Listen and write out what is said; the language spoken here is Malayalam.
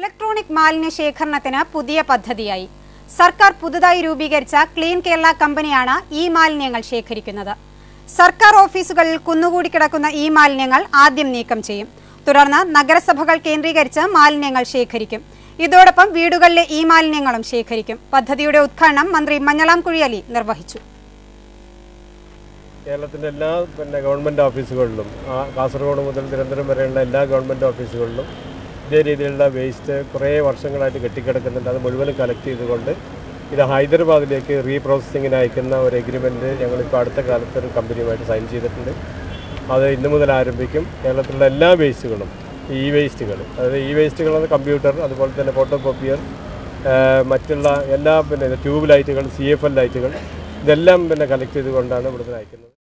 ഇലക്ട്രോണിക് മാലിന്യ ശേഖരണത്തിന് പുതിയ പദ്ധതിയായി സർക്കാർ പുതുതായി രൂപീകരിച്ച ക്ലീൻ കേരള കമ്പനിയാണ് ഈ മാലിന്യങ്ങൾ ശേഖരിക്കുന്നത് സർക്കാർ ഓഫീസുകളിൽ കുന്നുകൂടി കിടക്കുന്ന ഈ മാലിന്യങ്ങൾ ആദ്യം നീക്കം ചെയ്യും തുടർന്ന് നഗരസഭകൾ കേന്ദ്രീകരിച്ച് മാലിന്യങ്ങൾ ശേഖരിക്കും ഇതോടൊപ്പം വീടുകളിലെ ഈ മാലിന്യങ്ങളും ശേഖരിക്കും പദ്ധതിയുടെ ഉദ്ഘാടനം മന്ത്രി മഞ്ഞളാം കുഴിയലി നിർവഹിച്ചു കേരളത്തിൻ്റെ എല്ലാ പിന്നെ ഗവൺമെൻറ് ഓഫീസുകളിലും ആ കാസർഗോഡ് മുതൽ തിരുവനന്തപുരം വരെയുള്ള എല്ലാ ഗവൺമെൻറ് ഓഫീസുകളിലും ഇതേ രീതിയിലുള്ള വേസ്റ്റ് കുറേ വർഷങ്ങളായിട്ട് കെട്ടിക്കിടക്കുന്നുണ്ട് അത് മുഴുവനും കളക്ട് ചെയ്തുകൊണ്ട് ഇത് ഹൈദരാബാദിലേക്ക് റീപ്രോസസ്സിങ്ങിന് അയക്കുന്ന ഒരു എഗ്രിമെൻറ്റ് ഞങ്ങളിപ്പോൾ അടുത്ത കാലത്ത് ഒരു കമ്പനിയുമായിട്ട് സൈൻ ചെയ്തിട്ടുണ്ട് അത് ഇന്നു മുതൽ ആരംഭിക്കും കേരളത്തിലുള്ള എല്ലാ വേസ്റ്റുകളും ഈ വേസ്റ്റുകൾ അതായത് ഈ വേസ്റ്റുകൾ കമ്പ്യൂട്ടർ അതുപോലെ തന്നെ ഫോട്ടോ കോപ്പിയർ മറ്റുള്ള എല്ലാ പിന്നെ ട്യൂബ് ലൈറ്റുകൾ സി എഫ് എൽ ലൈറ്റുകൾ ഇതെല്ലാം പിന്നെ കളക്ട് ചെയ്തുകൊണ്ടാണ് ഇവിടുന്ന് അയക്കുന്നത്